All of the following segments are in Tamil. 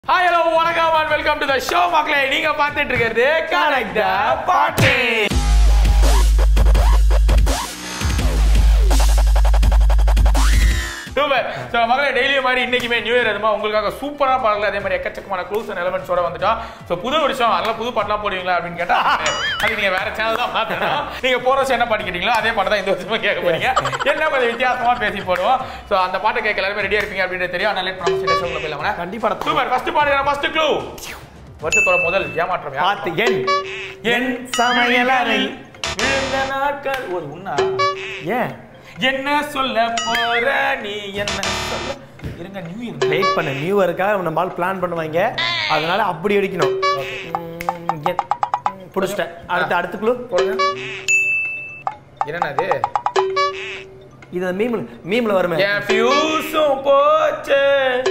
ஹாய் ஹலோ வணக்கம் and welcome to the show மக்களே நீங்க பார்த்துட்டு இருக்கிறது கனெக்ட் த பாட்டு சூப்பர் ஸோ மகளே டெய்லி மாதிரி இன்னைக்குமே நியூ இயர் அதுமா உங்களுக்காக சூப்பரான பாடல்கள் அதே மாதிரி எக்கச்சக்கமான க்ளூஸ் அண்ட் எலமெண்ட்ஸோட வந்துட்டோம் ஸோ புது வருஷம் அதெல்லாம் புது பாட்டெல்லாம் போடுவீங்களா அப்படின்னு கேட்டா அது நீங்க வேற சேனல் தான் மாத்தணும் நீங்க போற வருஷம் என்ன பாட்டு கேட்டீங்களோ அதே பாட்டு தான் இந்த வருஷமும் கேட்க போறீங்க என்ன கொஞ்சம் வித்தியாசமா பேசி போடுவோம் ஸோ அந்த பாட்டை கேட்க எல்லாருமே ரெடியா இருப்பீங்க அப்படின்னு தெரியும் அதனால லேட் பண்ண ஷோக்குள்ள போயிடலாம் கண்டிப்பா சூப்பர் ஃபர்ஸ்ட் பாடுகிற ஃபர்ஸ்ட் க்ளூ வருஷத்தோட முதல் ஏமாற்றம் யார்? பார்த்து என் என் சமையலறை விழுந்த நாட்கள் ஒரு உண்ணா ஏன் என்ன சொல்ல போற நீ என்ன சொல்ல இருங்க நியூ இயர் வெயிட் பண்ண நியூ இயருக்காக நம்ம ஆள் பிளான் பண்ணுவாங்க அதனால அப்படி அடிக்கணும் ம், என். பிடிச்சிட்டேன் அடுத்து அடுத்த குழு போடுங்க என்னது இது மீம்ல மீம்ல வருமே என் ஃபியூஸும் போச்சு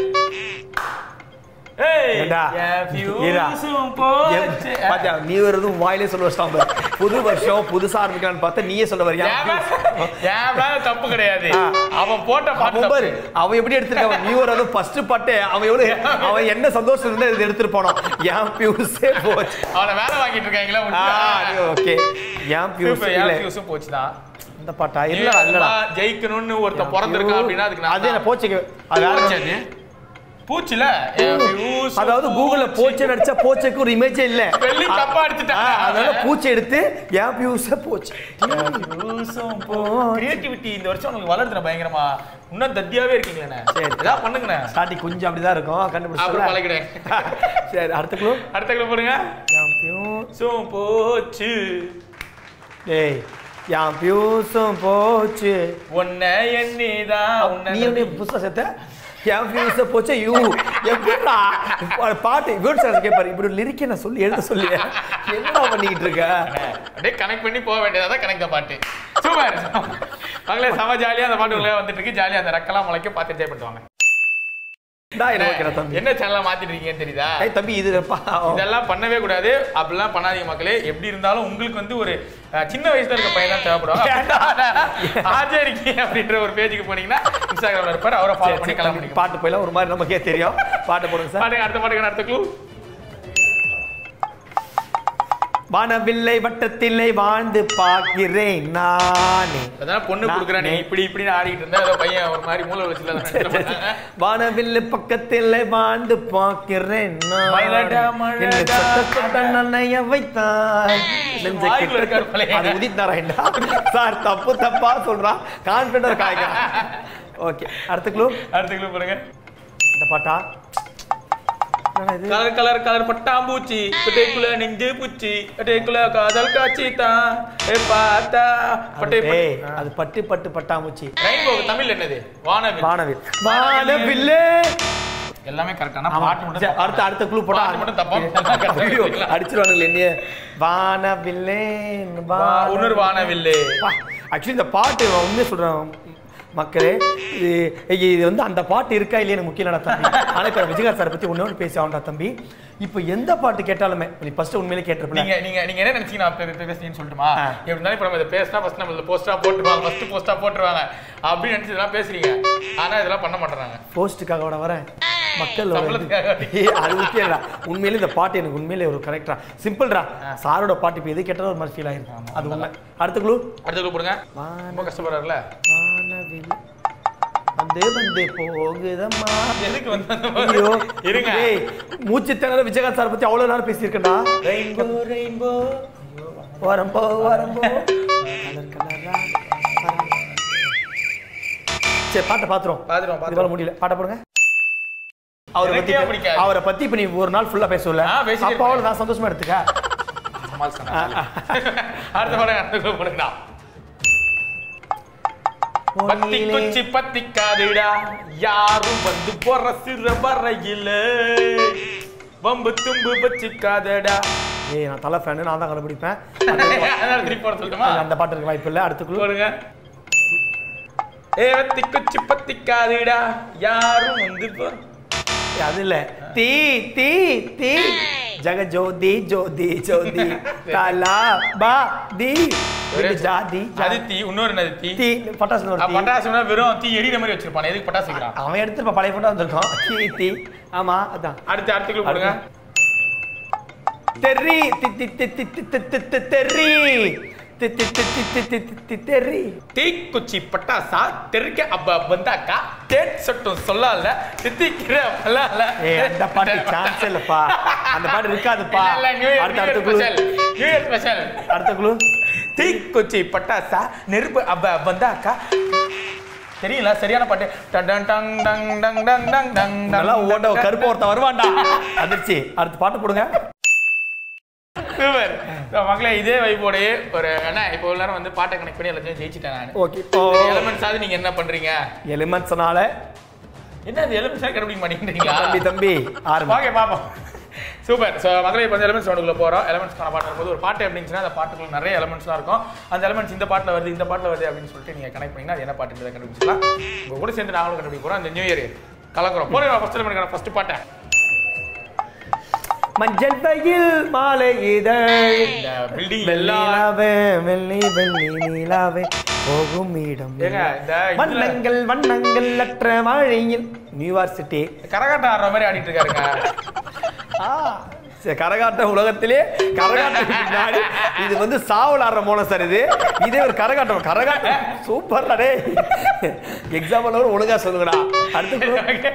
ஏய் ஏண்டா? என் இருடா. ஃபியூஸும் போச்சு என் பாத்தியா நியூ இயர் எதுவும் வாயிலே சொல்ல வச்சிட்டான் பாரு. புது வருஷம் புதுசா ஆரம்பிக்கலாம்னு பார்த்தா நீயே சொல்ல வரியா என் மேல- என் மேல தப்பு கிடையாது ஆ. அவன் போட்ட பாட்டு அவன் பாரு தப்பு. அவன் எப்படி எடுத்திருக்கான் நியூ இயர் அதுவும் ஃபர்ஸ்ட் பாட்டு அவன் எவ்வளவு அவன் என்ன சந்தோஷம் இருந்தா இது எடுத்துட்டு போனான் என் பியூஸே போச்சு அவனை வேலை வாங்கிட்டு இருக்காங்களா ஓகே என் பியூஸ் சூப்பர் இல்ல என் ஃபியூஸும் போச்சுதான் இந்த பாட்டா இல்லடா இல்லடா ஜெயிக்கணும்னு ஒருத்தன் பிறந்திருக்கான் அப்படின்னா அதுக்கு அது என்ன போச்சுக்கு அது வேற போச்சு ஒண்ணு. அது. பூச்சில என் fuse அதாவது கூகுள்ல பூச்சி. போச்சு நடிச்சா போச்சுக்கு ஒரு இமேஜே இல்ல Spelling தப்பா எடுத்துட்டாங்க. ஆ, அதனால பூச்சி எடுத்து என் பியூஸ போச்சு ஃபியூஸும் போ கிரியேட்டிவிட்டி இந்த வருஷம் உங்களுக்கு வளர்ந்துற பயங்கரமா இன்னும் தத்தியாவே இருக்கீங்களே சரி. ஏதாவது பண்ணுங்கண்ணே ஸ்டார்டிங் கொஞ்சம் அப்படிதான் இருக்கும் அப்புறம் கண்டுபிடிச்சு பழகிடுவேன் சரி அடுத்த குழு அடுத்த கிலோ போடுங்க என் பியூஸ் சூம் போச்சு டேய் என் பியூஸும் போச்சு உன்னை எண்ணிதான் உன்னை நீ என்ன புதுசா சேர்த்த என் பியூஸ போச்சு யூ எப்படா பாட்டு வேர்ட் சார் கேட்பாரு இப்படி லிரிக்க நான் சொல்லி எழுத சொல்லி என்னடா பண்ணிக்கிட்டு இருக்க அப்படியே கனெக்ட் பண்ணி போக வேண்டியதா கனெக்ட் தான் பாட்டு சூப்பர் மகளே செம ஜாலியா அந்த பாட்டு உள்ள வந்துட்டு இருக்கு ஜாலியா அந்த ரெக்கெல்லாம் முளைக்க பார்த்து என்ஜாய் பண்ணுவாங்க டா என்ன வைக்கிற தம்பி என்ன சேனலை மாத்திட்டு இருக்கீங்கன்னு தெரியுதா ஏய் தம்பி இது பா- இதெல்லாம் பண்ணவே கூடாது அப்படிலாம் பண்ணாதீங்க மக்களே எப்படி இருந்தாலும் உங்களுக்கு வந்து ஒரு அஹ், சின்ன வயசுல இருக்க பையன் தான் தேவைப்படும் ஆச்சரிக்கி அப்படின்ற ஒரு பேஜுக்கு போனீங்கன்னா இன்ஸ்டாகிராம்ல இருப்பாரு அவரை ஃபாலோ சரி, பண்ணி சரி, கிளம்ப தம்பி, பாட்டு போயிலாம் ஒரு மாதிரி நமக்கே தெரியும் பாட்டு போடுங்க சார் பாட்டுங்க அடுத்த பாட்டுக்கு அடுத்த க்ளூ வானவில்லை வட்டத்திலே வாழ்ந்து பார்க்கிறேன் நானே அதான் பொண்ணு நான் கொடுக்குறேன் நீ இப்படி இப்படின்னு ஆடிட்டு இருந்தா ஏதோ பையன் ஒரு மாதிரி மூளை வச்சுல வானவில்லை பக்கத்திலே வாழ்ந்து பார்க்கிறேன் நானே. மழைடா, மழைடா, என்னை சொட்ட சொட்ட நனைய வைத்தாய் நெஞ்சை வாய்க்குள்ள கிட்ட- இருக்காரு போலயே. அது உதித் நாராயணா சார் தப்பு தப்பா சொல்றான் கான்பிடன்ட் காய்க்க ஓகே அடுத்த க்ளூ அடுத்த க்ளூ பாருங்க இந்த பாட்டா என்னடா இது? கலர் கலர் கலர் பட்டாம்பூச்சி பட்டைக்குள்ள நெஞ்சு பூச்சி பட்டைக்குள்ள காதல் காட்சி தான் ஏ பார்த்தா பட்டை ஏய், அது பட்டு பட்டு பட்டாம்பூச்சி ரெயின்போ தமிழ் என்னது வானவில் வானவில் வானவில்லே எல்லாமே கரெக்டான ஆமா. பாட்டு மட்டும் சரி, அடுத்த அடுத்த க்ளூ போட்டா பாட்டு மட்டும் தப்பா எல்லாம் correct ஆ ஐயோ, வச்சுக்கலாம். அடிச்சிருவானுங்களே என்னைய வானவில்லே வா- இன்னொரு வானவில்லு ஆக்சுவலி இந்த பாட்டு நான் உண்மையை சொல்றேன் மக்களே இது இது வந்து அந்த பாட்டு இருக்கா இல்லையா முக்கியம் இல்லடா தம்பி ஆனா இப்ப விஜயகாந்த் சாரை பத்தி ஒன்னொன்று பேசி ஆகண்டா தம்பி இப்போ எந்த பாட்டு கேட்டாலுமே நீ ஃபர்ஸ்ட் உண்மையிலே கேட்டிருப்பீங்க நீங்க நீங்க நீங்க என்ன நினைச்சீங்க நான் பே- பே- பேசுறீங்கன்னு சொல்லட்டுமா ஆ. எப்படி இருந்தாலும் இப்ப நம்ம இதை பேசினா ஃபர்ஸ்ட் நம்ம போஸ்டா போட்டுருவாங்க ஃபர்ஸ்ட் போஸ்டா போட்டுருவாங்க அப்படின்னு நினைச்சு இதெல்லாம் பேசுறீங்க ஆனா இதெல்லாம் பண்ண மாட்டேறாங்க போஸ்ட்டுக்காக வரேன் மக்கள் சம்பளத்துக்காக. ஏய், அது முக்கியம்டா உண்மையிலே இந்த பாட்டு எனக்கு உண்மையிலே ஒரு கரெக்டா சிம்பிள்டா சாரோட பாட்டு இப்போ எது கேட்டாலும் ஒரு மாதிரி ஃபீல் ஆயிருக்கும் அது உண்மை அடுத்த க்ளூ அடுத்த க்ளூ போடுங்க வான ரொம்ப கஷ்டப்படுறாருல வானவில் வந்து வந்து போகுதம்மா எதுக்கு வந்து அந்த ஐயோ மாதிரி? இருங்க ஏய் மூச்சு திணற விஜயகாந்த் சார் பத்தி அவ்வளவு நேரம் பேசியிருக்கேன்டா ரெயின்போ ரெயின்போ வரம்போ வரம்போ கலர் கலரா சரி பாட்டை பாத்துறோம் பாத்துருவோம் இது பாத்துருவோம் போல முடியல பாட்ட போடுங்க அவரை பத்தி எனக்கே பிடிக்காது. அவரை பத்தி இப்ப நீ ஒரு நாள் ஃபுல்லா பேசல ஆ, பேசிட்டே அப்ப அவளை நான் சந்தோஷமா எடுத்துக்க அடுத்த பாடம் அடுத்த க்ளூ போடுங்கடா பத்தி குச்சி பத்திக்காதுடா யாரும் வந்து போற சிற வரையில வம்பு தும்பு வச்சுக்காதடா ஏய் நான் தலை ஃபேனு நான் தான் கண்டுபிடிப்பேன் அதனால திருப்பி போட சொல்லட்டுமா அந்த பாட்டு இருக்க வாய்ப்பு இல்லை அடுத்த குழு போடுங்க ஏ வத்தி குச்சி பத்திக்காதுடா யாரும் வந்து போ அது இல்ல தீ தீ தீ ஜக ஜோதி ஜோதி ஜோதி தலா பா தி ஒரே- ஜாதி அது தீ இன்னொரு என்னது தீ தீ பட்டாசு ஒரு அஹ் தீ பட்டாசுனா வெறும் தீ எரியிற மாதிரி வச்சிருப்பானே எதுக்கு பட்டாசு வைக்கிறான் அவன் எடுத்து இப்ப பழைய போட்டோ வந்திருக்கான் தீ தீ ஆமா அதான் அடுத்து அடுத்த clue கொடுங்க தெரி தி தி தி தி தி தி தி தி தெரி தி தி தி தி தி தி தி தி தெரி தீக்குச்சி பட்டாசா தெருக்க அப்ப வந்தாக்கா தேட் சட்டும் சொல்லல தித்திக்கிற பல்லால ஏய் அந்த பாட்டு சான்ஸ் இல்லப்பா அந்த பாட்டு இருக்காதுப்பா இல்ல, இல்ல, நியூ இயர் அடுத்த அடுத்த நியூ குழு year special new year special அடுத்த குழு தீக்குச்சி பட்டாசா நெருப்பு அப்ப வந்தாக்கா தெரியல சரியான பாட்டு டன் டன் டங் டங் டங் டங் டங் டங் நல்லா ஓட்ட கருப்பு ஒருத்தன் வருவான்டா அதிர்ச்சி அடுத்த பாட்டு போடுங்க சூப்பர் ஸோ மக்களே இதே வைப்போடையே ஒரு என்ன இப்போ உள்ள நேரம் வந்து பாட்டை கனெக்ட் பண்ணி எல்லாத்தையும் ஜெயிச்சிட்டேன் நான் ஓகே இப்போ எலமெண்ட்ஸ் ஆகுது நீங்க என்ன பண்றீங்க எலிமெண்ட்ஸ்னால என்ன அது எலமெண்ட்ஸாக கண்டுபிடிக்க மாட்டேங்கிறீங்களா தம்பி தம்பி ஆரம்பி ஓகே பாப்போம் சூப்பர் ஸோ மகளே இப்போ வந்து எலமெண்ட்ஸ் ரவுண்டுக்குள்ள போகிறோம் எலமெண்ட்ஸ்க்கான பாட்டு வரும்போது ஒரு பாட்டு அப்படின்னா அந்த பாட்டுக்குள்ள நிறைய எலமெண்ட்ஸ்லாம் இருக்கும் அந்த எலமெண்ட்ஸ் இந்த பாட்டில் வருது இந்த பாட்டில் வருது அப்படின்னு சொல்லிட்டு நீங்கள் கனெக்ட் பண்ணீங்கன்னா அது என்ன பாட்டுன்றதை கண்டுபிடிச்சிக்கலாம் உங்க கூட சேர்ந்து நாங்களும் கண்டுபிடிக்க போகிறோம் அந்த நியூ இயர் கலக்குறோம் போகிறோம் ஃபர்ஸ்ட் எலமெண்ட் ஃபர்ஸ்ட் பாட்டை மஞ்சள் வெயில் மாலை இதழ் இந்த பில்டிங் எல்லாம் வெள்ளிலாவே வெள்ளி வெள்ளி நீலாவே போகும் இடம் ஏங்க இந்த இதுல வண்ணங்கள் வண்ணங்கள் அற்ற மழையில் நியூயார்க் சிட்டி கரகாட்டம் ஆடுற மாதிரி ஆடிட்டு இருக்காருங்க சரி, கரகாட்ட உலகத்திலே கரகாட்டத்துக்கு முன்னாடி இது வந்து சாவல் ஆடுற மோனம் சார் இது இதே ஒரு கரகாட்டம் கரகாட்டம் சூப்பர்டா டே எக்ஸாம்பிள் ஒழுங்கா சொல்லுங்கடா அடுத்து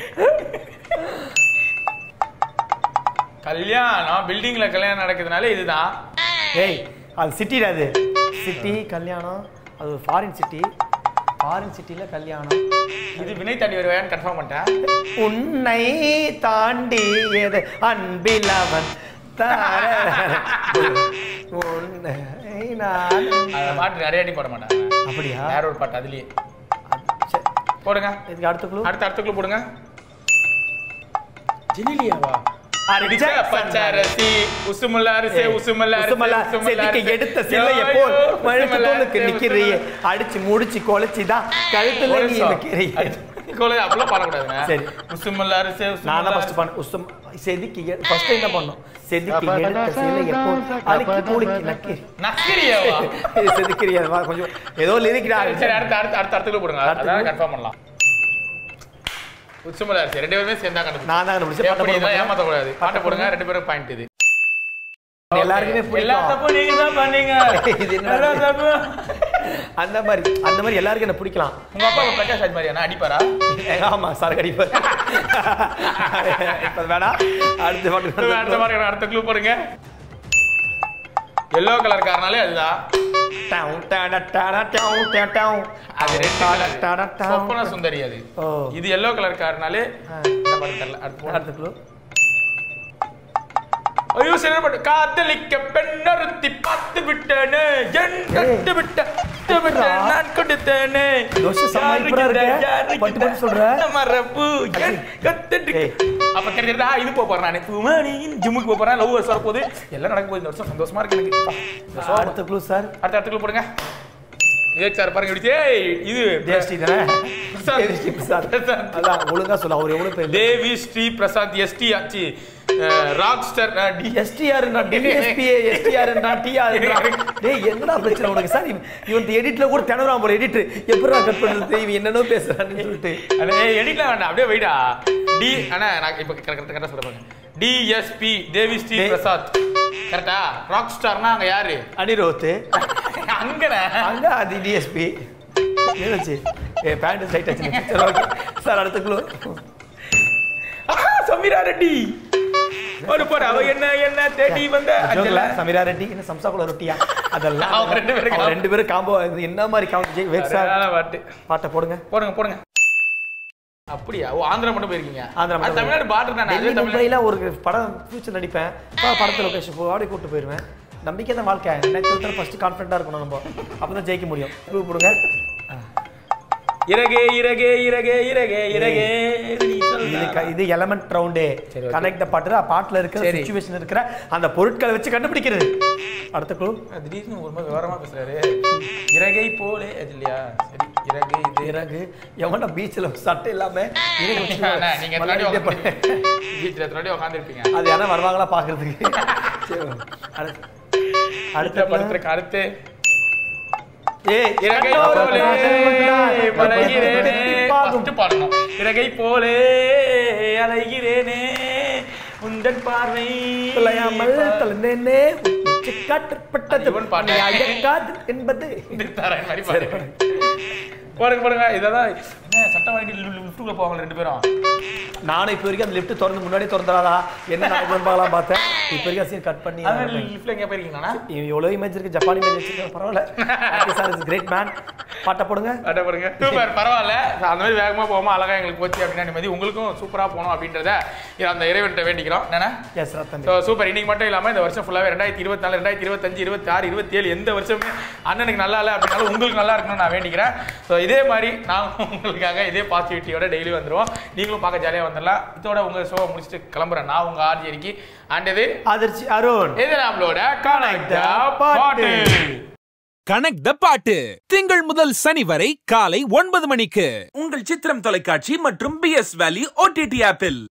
கல்யாணம் பில்டிங்ல கல்யாணம் நடக்குதுனால இதுதான் ஏய் அது சிட்டிடா அது சிட்டி கல்யாணம் அது ஒரு ஃபாரின் சிட்டி ஃபாரின் சிட்டில கல்யாணம் இது வினை தாண்டி வருவாயான்னு கன்ஃபார்ம் பண்ணிட்டேன் உன்னை தாண்டி எது அன்பில் அவன் தார உன்னை நான் அந்த பாட்டு நிறைய அடி போட மாட்டாங்க அப்படியா வேற ஒரு பாட்டு அதுலயே சரி, போடுங்க இதுக்கு அடுத்த குழு அடுத்த அடுத்துக்குள்ள போடுங்க ஜெனிலியாவா அடிச்ச பச்சரிசி உசுமுல்ல அரிசி ஏய், உசுமுல்ல அரிசி உசுமலா, செதுக்கி எடுத்த சிலைய போல் மழுத்து தோலுக்கு நிக்கிறியே அடிச்சு முடிச்சு கொலைச்சுதான் கழுத்துல நீ நிக்கிறியே அப்படிலாம் பாடக்கூடாதுங்க சரி. உசுமுல்ல அரிசி நான் தான் ஃபர்ஸ்ட் பண்ண உசும் செதுக்கி ஃபர்ஸ்ட் என்ன பண்ணோம் செதுக்கி எடுத்த சிலைய போல் அழுக்கி கூலிக்கு நக்கி நக்கிரியாவா செதுக்கிறியா வா, கொஞ்சம் ஏதோ லிரிக்கிறா சரி, சரி அடுத்த அடுத்த அடுத்த அடுத்துக்குள்ள போடுங்க அதான் கன்ஃபார்ம் பண்ணலாம் உசுமுல்ல அரிசி ரெண்டு பேருமே சேர்ந்தா கண்டுபிடிச்சு நான் தான் கண்டுபிடிச்சு பாட்டை எப்படி போட இதெல்லாம் மாட்டேன். ஏமாத்தக்கூடாது பாட்டை போடுங்க ரெண்டு பேரும் பாயிண்ட் இது எல்லாருக்குமே எல்லா பிடிக்கும் தப்பும் நீங்க தான் பண்ணீங்க இது என்னடா எல்லா இது? தப்பும் அந்த மாதிரி அந்த மாதிரி எல்லாருக்கும் என்ன பிடிக்கலாம் உங்க அப்பா பிரகாஷ் ராஜ் மாதிரியா அடிப்பாரா ஆமா சரக்கு அடிப்பார் இப்ப வேணா அடுத்த அடுத்த பாட்டு மாதிரி அடுத்த க்ளூ போடுங்க எல்லோ கலர் காரனாலே அதுதான் டவுன் டட டட டவுன் டட டவுன். அது ரெட் டட கலர் டட டவுன். சொப்பன சுந்தரி அது ஓ. இது எல்லோ கலர் காரனாலே ஆ. என்ன படம் தெரியல அடுத்து போடுங்க. அடுத்த clue. ஐயோ சில பாட்டு காதலிக்க பெண்ணொருத்தி பார்த்து விட்டேனே என் கட்டு விட்ட விட்டு விட்டேன், நான் கொடுத்தேனே யோசிச்சு செம்ம இப்படியா இருக்க? பட்டு பட்டு சொல்ற? மரப்பு என் கத்துட்டு ஏய். அப்ப தெரிஞ்சா இது போக போறேன் நான் பூமணியின் ஜிம்முக்கு போக போறேன் லவ் வர போகுது எல்லாம் நடக்க போகுது இந்த வருஷம் சந்தோஷமா இருக்கு எனக்கு அப்பா, இந்த சோகம். அடுத்த clue சார் அடுத்த இடத்துக்கு போடுங்க விவேக் சார் பாருங்க இப்படி ஏய் இது தேவஸ்ரீ தானே பிரசாத். தேவஸ்ரீ பிரசாத் பிரசாத். அதான் ஒழுங்கா சொல்ல அவர் எவ்வளவு பேர் தேவி ஸ்ரீ பிரசாத் எஸ்டி ஆச்சு ராக் ஸ்டார் டி எஸ்டிஆர் டிஎஸ்பிஏ எஸ்டிஆர் டிஆர் டேய் என்னடா பிரச்சனை உனக்கு சார் இவன் இவன் எடிட்ல கூட திணறான் போல எடிட்டர் எப்படா கட் பண்றது இவன் என்னென்னோ பேசுறான்னு சொல்லிட்டு அண்ணே எடிட்லாம் வேண்டாம் அப்படியே வெயிடா டி அண்ணா நான் இப்போ கரெக்டாக கரெக்டாக சொல்ல டிஎஸ்பி தேவி ஸ்ரீ டேய். பிரசாத் கரெக்டா ராக் ஸ்டார்னா அங்க யாரு அனிரோத் அங்கண்ணே அங்க அது டிஎஸ்பி ஏதாச்சு ஏ பேண்ட் சைட் ஆச்சு சரி ஓகே சார் அடுத்த குழு ஆஹா, சமீரா ரெட்டி ஒரு போற அவ என்ன என்ன தேடி வந்த அஞ்சல சமீரா ரெட்டி என்ன சம்சாக்குள்ள ரொட்டியா அதெல்லாம் அவங்க ரெண்டு பேரும் அவங்க ரெண்டு பேரும் காம்போ என்ன மாதிரி காம்போ ஜெய் வேக் சார் சரியான பாட்டு பாட்டை போடுங்க போடுங்க போடுங்க அப்படியா ஓ ஆந்திரா மட்டும் போயிருக்கீங்க ஆந்திரா மட்டும் அது தமிழ்நாடு பார்டர் தானே டெல்லி அது தமிழ்நாடு மும்பைல ஒரு படம் ஃபியூச்சர் நடிப்பேன் பா- படத்து லொகேஷன் போ அப்படியே கூட்டு போயிருவேன் நம்பிக்கை தான் வாழ்க்கை எனக்கு ஃபர்ஸ்ட் கான்ஃபிடண்டா இருக்கணும் நம்ம அப்பதான் ஜெயிக்க முடியும் குழு போடுங்க இறகே இறகே இறகே இறகே இறகே நீ இது சொல்ல. க- இது எலமெண்ட் ரவுண்டே சரி, okay. கனெக்ட் பாட்டு பாட்டுல இருக்கிற சரி. சுச்சுவேஷன் இருக்கிற அந்த பொருட்களை வச்சு கண்டுபிடிக்கிறது அடுத்த குழு திடீர்னு ஒரு மாதிரி விவரமா பேசுறாரு இறகை போலே அது இல்லையா சரி இறகு இது இறகு எவனா பீச்ல சட்டை இல்லாம இறகு வச்சு அண்ணா, நீங்க எத்தனை வாட்டி மல்லாடிட்டே உட்காந்து போறேன். வீட்டுல எத்தனை வாட்டி உட்காந்துருப்பீங்க அது யாரா வருவாங்களா பாக்குறதுக்கு சரி, அடுத்து- அடுத்த அடுத்த படத்துக்கு அடுத்து ஏய் இறகை கண்ணோர போலே மலர்கிறேனே. மலர்கிறேனே பாகும். ஃபர்ஸ்ட் பாடணும் இறகை போலே அலைகிறேனே உந்தன் பார்வை தொலையாமல் தொலைந்தேனே உச்சி காட்டுப்பட்டது அது இவன் பாட்டு. அயக்காது என்பது தரேன் மாதிரி பாருங்க பாருங்க பாருங்க இதெல்லாம் என்ன சட்டம் வாங்கிட்டு லிஃப்ட்டுக்குள்ள போவாங்க ரெண்டு பேரும் நானும் இப்போ வரைக்கும் அந்த லிஃப்ட் திறந்து முன்னாடியே திறந்துடாதா என்ன நடக்குதுன்னு பார்க்கலாம் பார்த்தேன் இப்போ வரைக்கும் சீன் கட் பண்ணி அது மாதிரி லிஃப்ட்ல எங்க போயிருக்கீங்களா எவ்வளோ இமேஜ் இருக்கு ஜப்பான் இமேஜ் வச்சிருக்கேன் பரவாயில்ல சார் இஸ் கிரேட் மேன் பாட்டை போடுங்க அட பாருங்க சூப்பர் பரவாயில்ல அந்த மாதிரி வேகமா போகாம அழகா எங்களுக்கு போச்சு அப்படின்னா நிம்மதி உங்களுக்கும் சூப்பரா போகணும் அப்படின்றத அந்த இறைவன்கிட்ட வேண்டிக்கிறோம் என்ன எஸ் ரத்தன் ஸோ சூப்பர் இன்னைக்கு மட்டும் இல்லாம இந்த வருஷம் ஃபுல்லாவே ரெண்டாயிரத்தி இருபத்தி நாலு ரெண்டாயிரத்தி இருபத்தஞ்சு இருபத்தி ஆறு இருபத்தி ஏழு எந்த வருஷமே அண்ணனுக்கு நல்லா இல்லை அப்படின்னாலும் உங்களுக்கு நல்லா இருக்கணும்னு நான் வேண்டிக்கிறேன் ஸோ இதே மாதிரி நாங்கள் உங்களுக்காக இதே பாசிட்டிவிட்டியோட டெய்லி வந்துருவோம் நீங்களும் பார்க்க ஜாலியாக வந்துடலாம் இதோட உங்க ஷோவை முடிச்சுட்டு கிளம்புறேன் நான் உங்க ஆர்ஜிக்கு அண்ட் இது அதிர்ச்சி அருண் இது நம்மளோட கனெக்ட் பாட்டு கனெக்ட் த பாட்டு திங்கள் முதல் சனி வரை காலை ஒன்பது மணிக்கு உங்கள் சித்திரம் தொலைக்காட்சி மற்றும் பி எஸ் வேலி ஓடிடி ஆப்பில்